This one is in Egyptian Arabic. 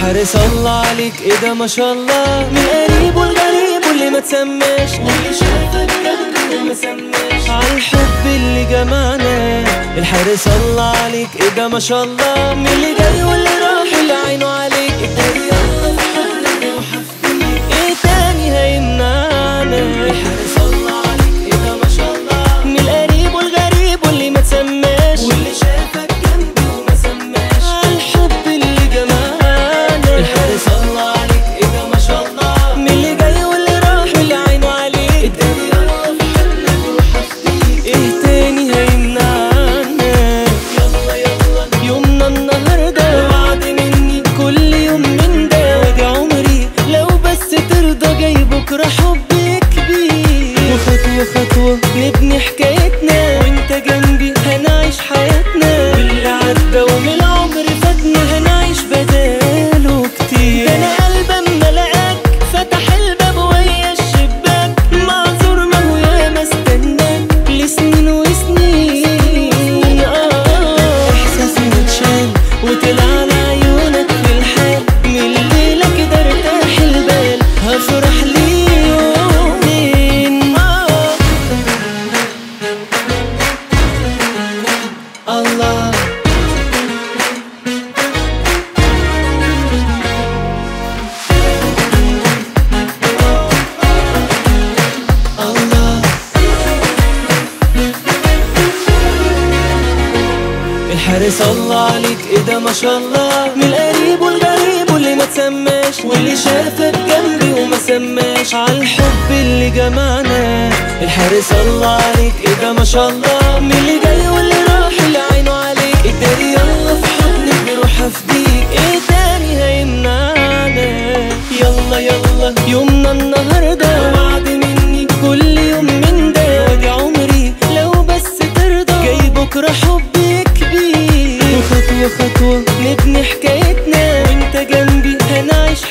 الحارس الله عليك ايه ده ما شاء الله من قريب والغريب واللي ما تسماش واللي شافك جنبي وما سماش عالحب اللي جمعنا الحارس الله عليك ايه ده ما شاء الله من اللي جاي واللي راح اللي عينه عليك اتاري يلا في حضنك وحفظني ايه تاني هيمنعنا الحارس الله عليك ايه ده ما شاء الله من القريب والغريب واللي ما تسماش واللي شافك جنبي وما سماش الحب اللي جمعنا الحارس الله عليك ايه ده ما شاء الله من اللي جاي واللي راح واللي عينه عليك اتاري يلا في حضنك وحفظني ايه تاني هيمنعنا يلا يلا يومنا النهارده وعد مني كل يوم من ده وادي عمري لو بس ترضى جاي بكره حب كبير وخطوه خطوه نبني حكايتنا وانت جنبي هنعيش حياتنا باللي عدى ومن العمر فاتنا هنعيش بداله كتير ده انا قلبي اما لقاك فتح الباب ويا الشباك معذور ما هو ياما استناك لسنين وسنين اه احساسي متشال وطلع على عيونك في الحال من الليله كده ارتاح البال هفرح لي يومين اه الله الله الحارس الله عليك ايه ده ما شاء الله من القريب والغريب واللي ما تسماش واللي شافك جنبي وما سماش عالحب اللي جمعنا الحارس الله عليك ايه ده ما شاء الله من اللي جاي واللي راح اللي عينه عليك اتاري يلا في حضنك بروح افديك ايه تاني هيمنعنا يلا يلا يومنا النهارده وعد مني كل يوم من ده وادي عمري لو بس ترضى جاي بكره حب كبير وخطوه خطوه نبني حكايتنا وانت جنبي هنعيش